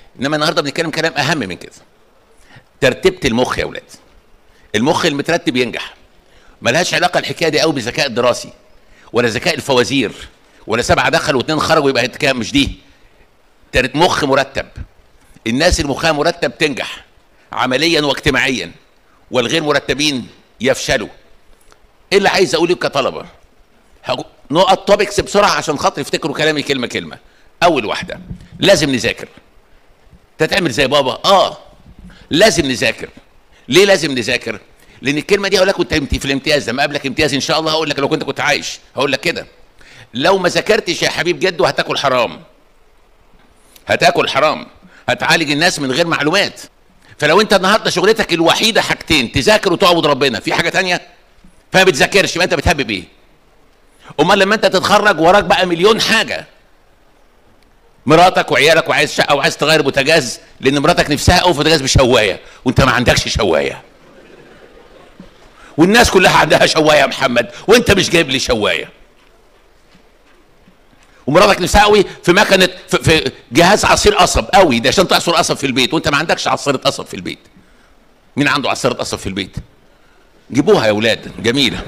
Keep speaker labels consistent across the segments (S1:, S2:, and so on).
S1: انما النهارده بنتكلم كلام اهم من كده ترتيبه المخ يا اولاد المخ المترتب ينجح ملهاش علاقه الحكايه دي قوي بالذكاء الدراسي ولا ذكاء الفوازير ولا سبعه دخلوا واثنين خرجوا يبقى الحكايه مش دي تر- مخ مرتب الناس اللي مخها مرتب تنجح عمليا واجتماعيا والغير مرتبين يفشلوا ايه اللي عايز اقوله كطلبه هقو- نقط توبكس بسرعه عشان خاطر يفتكروا كلامي كلمه كلمه اول واحده لازم نذاكر انت تعمل زي بابا اه لازم نذاكر ليه لازم نذاكر لان الكلمه دي هقول لك وانت في الامتياز لما اقابلك امتياز ان شاء الله هقول لك لو كنت كنت عايش هقول لك كده لو ما ذاكرتش يا حبيب جدو هتاكل حرام هتاكل حرام هتعالج الناس من غير معلومات فلو انت النهارده شغلتك الوحيده حاجتين تذاكر وتعبد ربنا في حاجه تانية فما بتذاكرش يبقى انت بتهبب ايه امال لما انت تتخرج وراك بقى مليون حاجه مراتك وعيالك وعايز شقه وعايز تغير بوتاجاز لان مراتك نفسها قوي في بوتاجاز بشوايه وانت ما عندكش شوايه والناس كلها عندها شوايه يا محمد وانت مش جايب لي شوايه ومراتك نفسها قوي في مكنه في, في جهاز عصير قصب قوي ده عشان تعصر قصب في البيت وانت ما عندكش عصيره قصب في البيت مين عنده عصيره قصب في البيت جيبوها يا اولاد جميله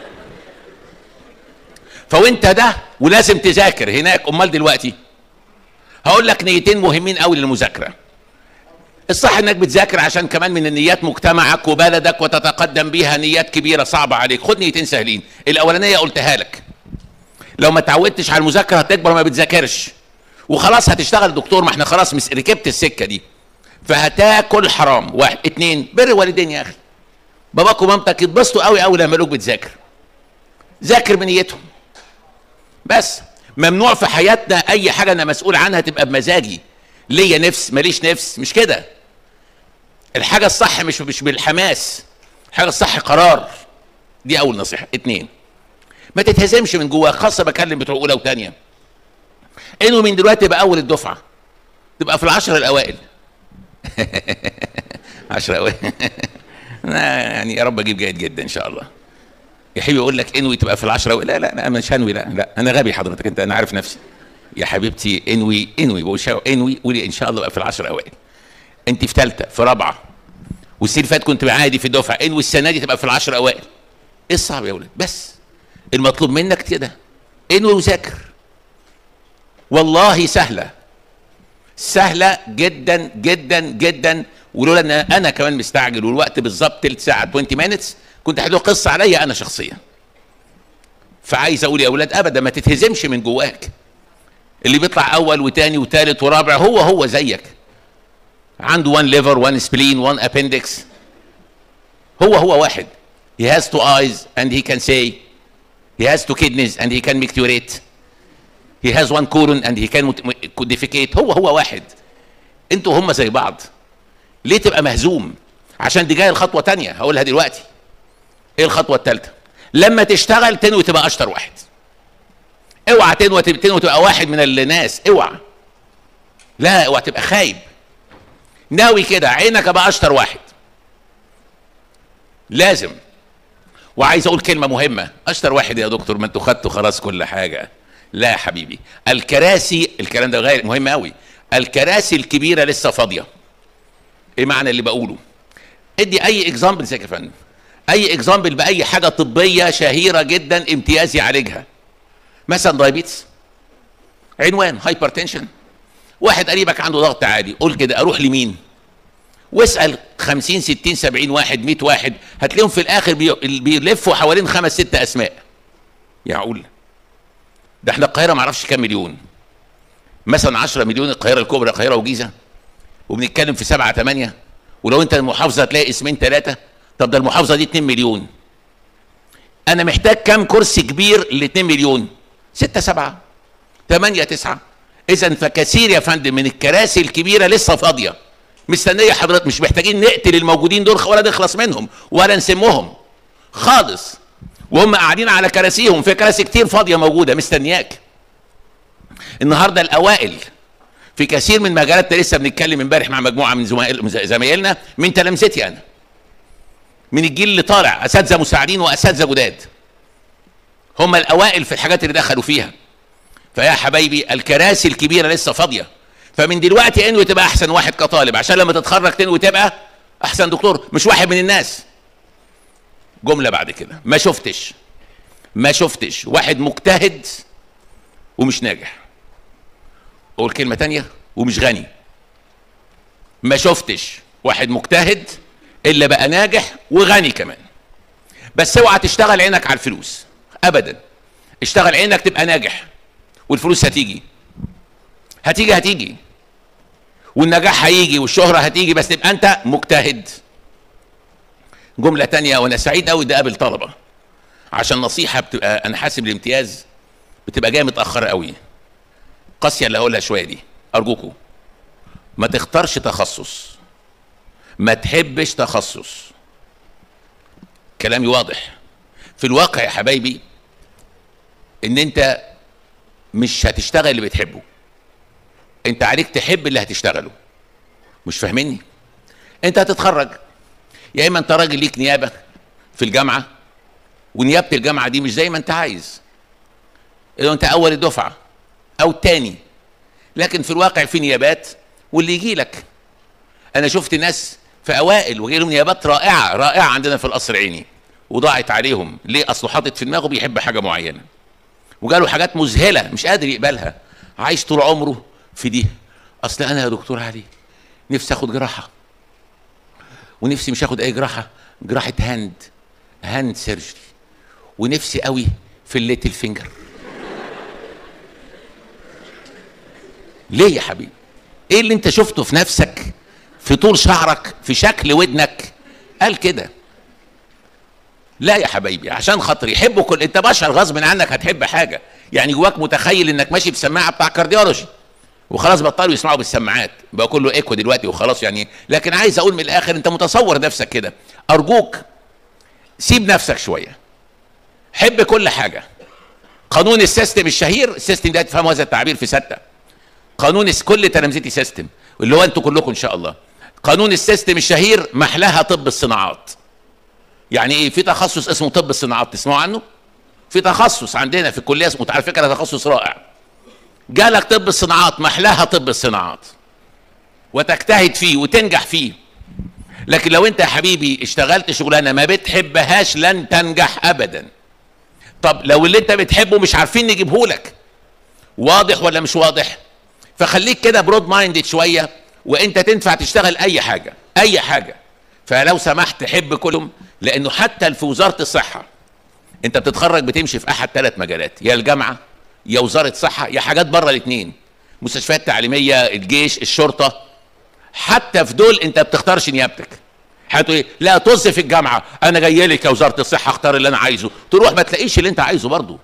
S1: فوانت ده ولازم تذاكر هناك امال دلوقتي هقول لك نيتين مهمين قوي للمذاكره الصح انك بتذاكر عشان كمان من النيات مجتمعك وبلدك وتتقدم بيها نيات كبيره صعبه عليك خد نيتين سهلين الاولانيه قلتها لك لو ما تعودتش على المذاكره هتكبر ما بتذاكرش وخلاص هتشتغل دكتور ما احنا خلاص مس- ركبت السكه دي فهتاكل حرام واحد اتنين بر والدين يا اخي باباك ومامتك يتبسطوا قوي قوي لما يلاقوك بتذاكر ذاكر بنيتهم بس ممنوع في حياتنا اي حاجه انا مسؤول عنها تبقى بمزاجي ليا نفس ماليش نفس مش كده الحاجه الصح مش مش بالحماس الحاجه الصح قرار دي اول نصيحه اتنين ما تتهزمش من جواك خاصه بكلم بتوع اولى وثانيه انه من دلوقتي تبقى اول الدفعه تبقى في العشر الاوائل عشر اوائل أنا يعني يا رب اجيب جيد جدا ان شاء الله يا حبيبي يقول لك انوي تبقى في العشرة أوائل. لا لا لا مش هنوي لا لا انا غبي حضرتك انت انا عارف نفسي يا حبيبتي انوي انوي بقول شا- انوي قولي ان شاء الله ابقى في العشرة اوائل انت في ثالثه في رابعه والسنه اللي فاتت كنت عادي في الدفعه انوي السنه دي تبقى في العشرة اوائل ايه الصعب يا ولد بس المطلوب منك كده انوي وذاكر والله سهله سهله جدا جدا جدا ولولا ان انا كمان مستعجل والوقت بالظبط تلت ساعه 20 مينتس كنت هحكي قصه عليا انا شخصيا فعايز اقول يا اولاد ابدا ما تتهزمش من جواك اللي بيطلع اول وتاني وتالت ورابع هو هو زيك عنده وان ليفر وان سبلين وان ابندكس هو هو واحد he has two eyes and he can say he has two kidneys and he can micturate he has one colon and he can mut- codificate هو هو واحد انتوا هم زي بعض ليه تبقى مهزوم عشان دي جايه الخطوه تانية هقولها دلوقتي ايه الخطوه الثالثه لما تشتغل تنوي تبقى اشطر واحد اوعى تنوي تبقى تنوي تبقى واحد من الناس اوعى لا اوعى تبقى خايب ناوي كده عينك ابقى اشطر واحد لازم وعايز اقول كلمه مهمه اشطر واحد يا دكتور ما انتوا خدتوا خلاص كل حاجه لا يا حبيبي الكراسي الكلام ده غير مهم قوي الكراسي الكبيره لسه فاضيه ايه معنى اللي بقوله ادي اي اكزامبل زي يا فندم اي اكزامبل باي حاجه طبيه شهيره جدا امتياز يعالجها مثلا دايابيتس عنوان هايبرتنشن واحد قريبك عنده ضغط عالي قول كده اروح لمين واسال 50 60 70 واحد 100 واحد هتلاقيهم في الاخر بي- بيلفوا حوالين خمس ست اسماء يعقول ده احنا القاهره ما اعرفش كام مليون مثلا 10 مليون القاهره الكبرى القاهره وجيزه وبنتكلم في 7 8 ولو انت المحافظه هتلاقي اسمين ثلاثه طب ده المحافظه دي 2 مليون انا محتاج كام كرسي كبير ل 2 مليون 6 7 8 9 اذا فكثير يا فندم من الكراسي الكبيره لسه فاضيه مستنيه حضرتك مش محتاجين نقتل الموجودين دول ولا نخلص منهم ولا نسمهم خالص وهم قاعدين على كراسيهم في كراسي كتير فاضيه موجوده مستنياك النهارده الاوائل في كثير من مجالات لسه بنتكلم امبارح مع مجموعه من زمايل- زمايلنا من تلامذتي انا من الجيل اللي طالع اساتذه مساعدين واساتذه جداد هم الاوائل في الحاجات اللي دخلوا فيها فيا حبايبي الكراسي الكبيره لسه فاضيه فمن دلوقتي انوي تبقى احسن واحد كطالب عشان لما تتخرج تنوي تبقى احسن دكتور مش واحد من الناس جمله بعد كده ما شفتش ما شفتش واحد مجتهد ومش ناجح اقول كلمه تانية ومش غني ما شفتش واحد مجتهد الا بقى ناجح وغني كمان بس اوعى تشتغل عينك على الفلوس ابدا اشتغل عينك تبقى ناجح والفلوس هتيجي هتيجي هتيجي والنجاح هيجي والشهرة هتيجي بس تبقى انت مجتهد جملة تانية وانا سعيد قوي ده قابل طلبة عشان نصيحة بتبقى انا حاسب الامتياز بتبقى جاية متأخرة قوي قاسية اللي هقولها شوية دي ارجوكوا ما تختارش تخصص ما تحبش تخصص كلامي واضح في الواقع يا حبايبي ان انت مش هتشتغل اللي بتحبه انت عليك تحب اللي هتشتغله مش فاهمني انت هتتخرج يا اما انت راجل ليك نيابه في الجامعه ونيابه الجامعه دي مش زي ما انت عايز لو انت اول الدفعه او التاني لكن في الواقع في نيابات واللي يجي لك انا شفت ناس في اوائل وجاي لهم نيابات رائعه رائعه عندنا في القصر العيني وضاعت عليهم ليه اصله حاطط في دماغه بيحب حاجه معينه وجاله حاجات مذهله مش قادر يقبلها عايش طول عمره في دي اصل انا يا دكتور علي نفسي اخد جراحه ونفسي مش اخد اي جراحه جراحه هاند هاند سيرجري ونفسي قوي في الليتل فينجر ليه يا حبيبي ايه اللي انت شفته في نفسك في طول شعرك في شكل ودنك قال كده لا يا حبايبي عشان خاطر يحبوا كل انت بشر غصب عنك هتحب حاجه يعني جواك متخيل انك ماشي بسماعه بتاع كارديولوجي وخلاص بطلوا يسمعوا بالسماعات بقى كله ايكو دلوقتي وخلاص يعني لكن عايز اقول من الاخر انت متصور نفسك كده ارجوك سيب نفسك شويه حب كل حاجه قانون السيستم الشهير السيستم ده تفهموا هذا التعبير في سته قانون كل تلامذتي سيستم اللي هو انتوا كلكم ان شاء الله قانون السيستم الشهير محلاها طب الصناعات يعني ايه في تخصص اسمه طب الصناعات تسمعوا عنه في تخصص عندنا في الكليه اسمه على فكره تخصص رائع جالك طب الصناعات محلاها طب الصناعات وتجتهد فيه وتنجح فيه لكن لو انت يا حبيبي اشتغلت شغلانه ما بتحبهاش لن تنجح ابدا طب لو اللي انت بتحبه مش عارفين نجيبه لك واضح ولا مش واضح فخليك كده برود مايندد شويه وانت تنفع تشتغل اي حاجه اي حاجه فلو سمحت حب كلهم لانه حتى في وزاره الصحه انت بتتخرج بتمشي في احد ثلاث مجالات يا الجامعه يا وزاره صحه يا حاجات بره الاثنين مستشفيات تعليميه الجيش الشرطه حتى في دول انت بتختارش نيابتك هتقول ايه لا طز في الجامعه انا جاي لك يا وزاره الصحه اختار اللي انا عايزه تروح ما تلاقيش اللي انت عايزه برضه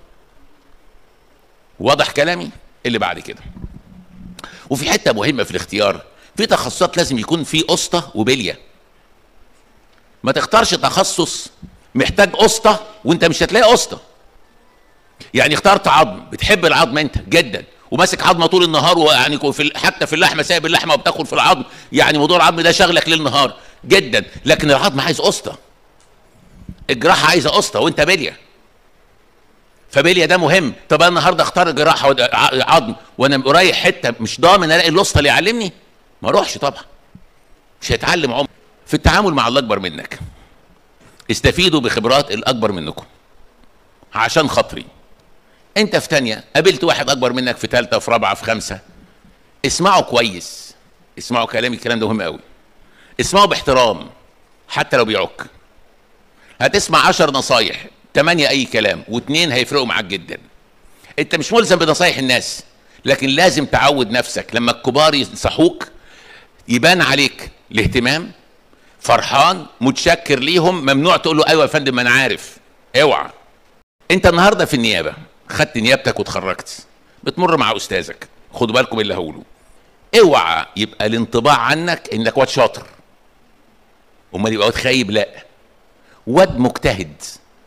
S1: واضح كلامي اللي بعد كده وفي حته مهمه في الاختيار في تخصصات لازم يكون في قسطه وبليه ما تختارش تخصص محتاج قسطه وانت مش هتلاقي قسطه يعني اخترت عظم بتحب العظم انت جدا وماسك عظمه طول النهار ويعني في حتى في اللحمه سايب اللحمه وبتاكل في العظم يعني موضوع العظم ده شغلك ليل نهار جدا لكن العظم عايز قسطه الجراحه عايزه قسطه وانت بليه فبليه ده مهم طب انا النهارده اختار جراحه عظم وانا رايح حته مش ضامن الاقي الوسطى اللي يعلمني ما اروحش طبعا مش هيتعلم عمر في التعامل مع الاكبر منك استفيدوا بخبرات الاكبر منكم عشان خاطري انت في تانية قابلت واحد اكبر منك في تالتة في رابعة في خمسة اسمعوا كويس اسمعوا كلامي الكلام ده مهم قوي اسمعوا باحترام حتى لو بيعك هتسمع عشر نصايح تمانية اي كلام واتنين هيفرقوا معاك جدا انت مش ملزم بنصايح الناس لكن لازم تعود نفسك لما الكبار ينصحوك يبان عليك الاهتمام فرحان متشكر ليهم ممنوع تقول له ايوه يا فندم انا عارف اوعى انت النهارده في النيابه خدت نيابتك وتخرجت بتمر مع استاذك خدوا بالكم اللي هقوله اوعى يبقى الانطباع عنك انك واد شاطر امال يبقى واد خايب لا واد مجتهد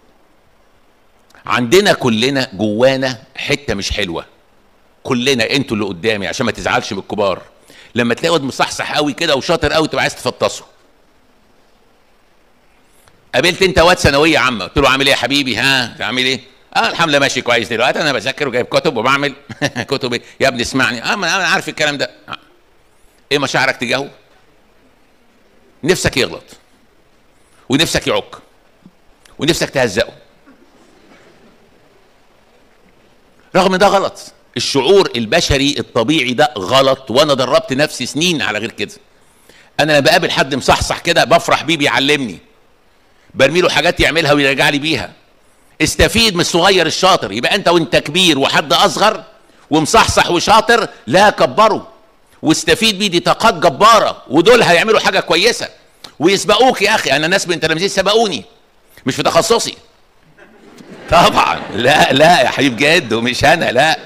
S1: عندنا كلنا جوانا حته مش حلوه كلنا انتوا اللي قدامي عشان ما تزعلش من الكبار لما تلاقي واد مصحصح قوي كده وشاطر قوي تبقى عايز تفطسه قابلت انت واد ثانويه عامه قلت له عامل ايه يا حبيبي ها عامل ايه اه الحمد لله ماشي كويس دلوقتي انا بذاكر وجايب كتب وبعمل كتب إيه؟ يا ابني اسمعني اه ما انا عارف الكلام ده آه. ايه مشاعرك تجاهه نفسك يغلط ونفسك يعك ونفسك تهزقه رغم ده غلط الشعور البشري الطبيعي ده غلط وانا دربت نفسي سنين على غير كده انا لما بقابل حد مصحصح كده بفرح بيه بيعلمني برمي له حاجات يعملها ويرجع لي بيها استفيد من الصغير الشاطر يبقى انت وانت كبير وحد اصغر ومصحصح وشاطر لا كبره واستفيد بيه دي طاقات جباره ودول هيعملوا حاجه كويسه ويسبقوك يا اخي انا ناس من تلاميذي سبقوني مش في تخصصي طبعا لا لا يا حبيب جد ومش انا لا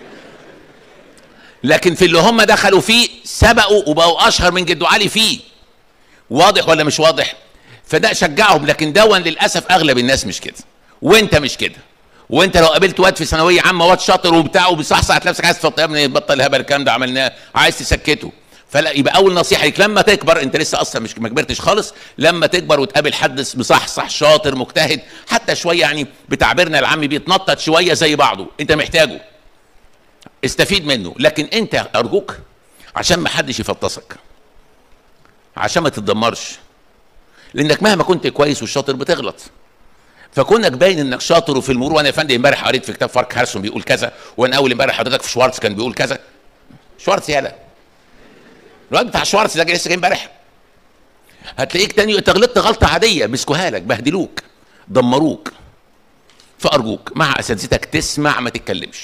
S1: لكن في اللي هم دخلوا فيه سبقوا وبقوا اشهر من جدو علي فيه واضح ولا مش واضح فده شجعهم لكن دون للاسف اغلب الناس مش كده وانت مش كده وانت لو قابلت واد في ثانويه عامه واد شاطر وبتاع وبيصحصح هتلاقي نفسك عايز تفضل يا ابني بطل الهبل الكلام ده عملناه عايز تسكته فلا يبقى اول نصيحه ليك لما تكبر انت لسه اصلا مش ما كبرتش خالص لما تكبر وتقابل حد مصحصح شاطر مجتهد حتى شويه يعني بتعبيرنا العامي بيتنطط شويه زي بعضه انت محتاجه استفيد منه لكن انت ارجوك عشان ما حدش يفطسك عشان ما تتدمرش لانك مهما كنت كويس والشاطر بتغلط فكونك باين انك شاطر وفي المرور وانا يا فندم امبارح قريت في كتاب فارك هارسون بيقول كذا وانا اول امبارح حضرتك في شوارتز كان بيقول كذا شوارتز يالا الواد بتاع شوارتز ده لسه جاي امبارح هتلاقيك تاني انت غلطت غلطه عاديه مسكوها لك بهدلوك دمروك فارجوك مع اساتذتك تسمع ما تتكلمش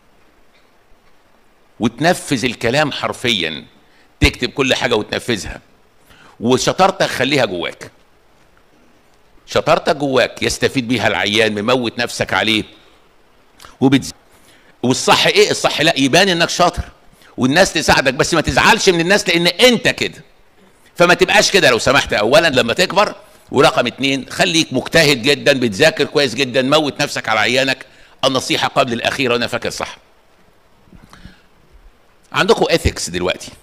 S1: وتنفذ الكلام حرفيا تكتب كل حاجه وتنفذها وشطارتك خليها جواك شطارتك جواك يستفيد بيها العيان مموت نفسك عليه وبتز... والصح ايه الصح لا يبان انك شاطر والناس تساعدك بس ما تزعلش من الناس لان انت كده فما تبقاش كده لو سمحت اولا لما تكبر ورقم اتنين خليك مجتهد جدا بتذاكر كويس جدا موت نفسك على عيانك النصيحه قبل الاخيره وانا فاكر صح عندكم اثكس دلوقتي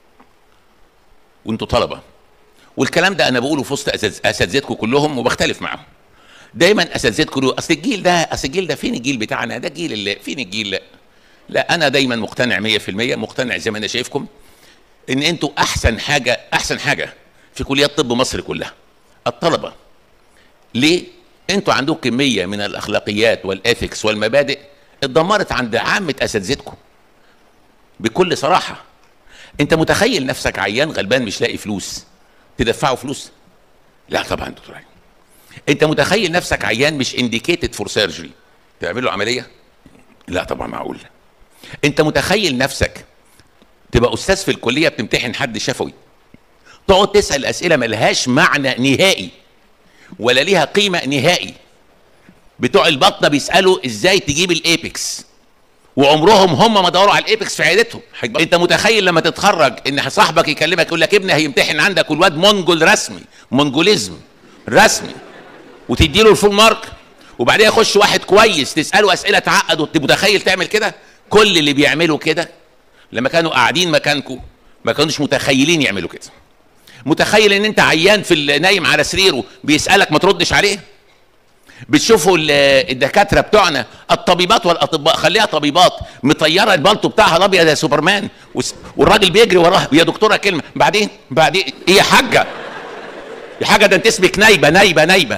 S1: وانتوا طلبه والكلام ده انا بقوله في وسط اساتذتكم كلهم وبختلف معاهم دايما اساتذتكم اصل الجيل ده اصل الجيل ده فين الجيل بتاعنا ده جيل اللي فين الجيل لا لا انا دايما مقتنع 100% مقتنع زي ما انا شايفكم ان انتوا احسن حاجه احسن حاجه في كليات طب مصر كلها الطلبه ليه انتوا عندكم كميه من الاخلاقيات والاثكس والمبادئ اتدمرت عند عامه اساتذتكم بكل صراحه انت متخيل نفسك عيان غلبان مش لاقي فلوس تدفعه فلوس لا طبعا دكتور علي انت متخيل نفسك عيان مش انديكيتد فور سيرجري تعمل له عمليه لا طبعا معقول انت متخيل نفسك تبقى استاذ في الكليه بتمتحن حد شفوي تقعد تسال اسئله ملهاش معنى نهائي ولا ليها قيمه نهائي بتوع البطنه بيسالوا ازاي تجيب الايبكس وعمرهم هم ما دوروا على الايبكس في عيادتهم انت متخيل لما تتخرج ان صاحبك يكلمك يقول لك ابني هيمتحن عندك والواد مونجول رسمي مونجوليزم رسمي وتدي له الفول مارك وبعدين يخش واحد كويس تساله اسئله تعقد وانت متخيل تعمل كده كل اللي بيعملوا كده لما كانوا قاعدين مكانكم ما كانوش متخيلين يعملوا كده متخيل ان انت عيان في نايم على سريره بيسالك ما تردش عليه بتشوفوا الدكاتره بتوعنا الطبيبات والاطباء خليها طبيبات مطيره البلطو بتاعها الابيض يا سوبرمان والراجل بيجري وراها يا دكتوره كلمه بعدين بعدين ايه يا حاجه يا حاجه ده انت اسمك نايبه نايبه نايبه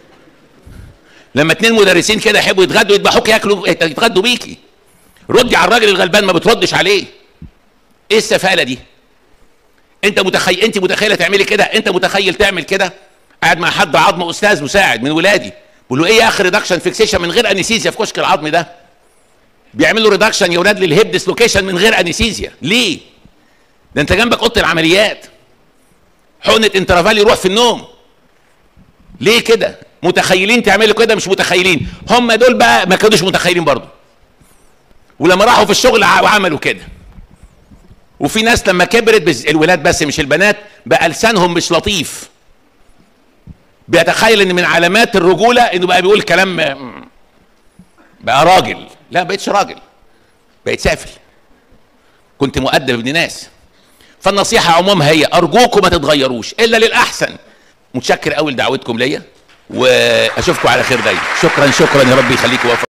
S1: لما اتنين مدرسين كده يحبوا يتغدوا يذبحوك ياكلوا يتغدوا بيكي ردي على الراجل الغلبان ما بتردش عليه ايه السفاله دي انت متخيل انت متخيله تعملي كده انت متخيل تعمل كده قاعد مع حد عظم استاذ مساعد من ولادي بقول له ايه يا اخي ريدكشن فيكسيشن من غير انستيزيا في كشك العظم ده بيعملوا ريدكشن يا ولاد للهيب ديسلوكيشن من غير انستيزيا ليه ده انت جنبك اوضه العمليات حقنه انترافال يروح في النوم ليه كده متخيلين تعملوا كده مش متخيلين هم دول بقى ما كانوش متخيلين برضه ولما راحوا في الشغل وعملوا كده وفي ناس لما كبرت بز... الولاد بس مش البنات بقى لسانهم مش لطيف بيتخيل ان من علامات الرجوله انه بقى بيقول كلام بقى راجل لا بقيتش راجل بقيت سافل كنت مؤدب ابن ناس فالنصيحه عمومها هي ارجوكم ما تتغيروش الا للاحسن متشكر قوي لدعوتكم ليا واشوفكم على خير دايما شكرا شكرا يا رب يخليكم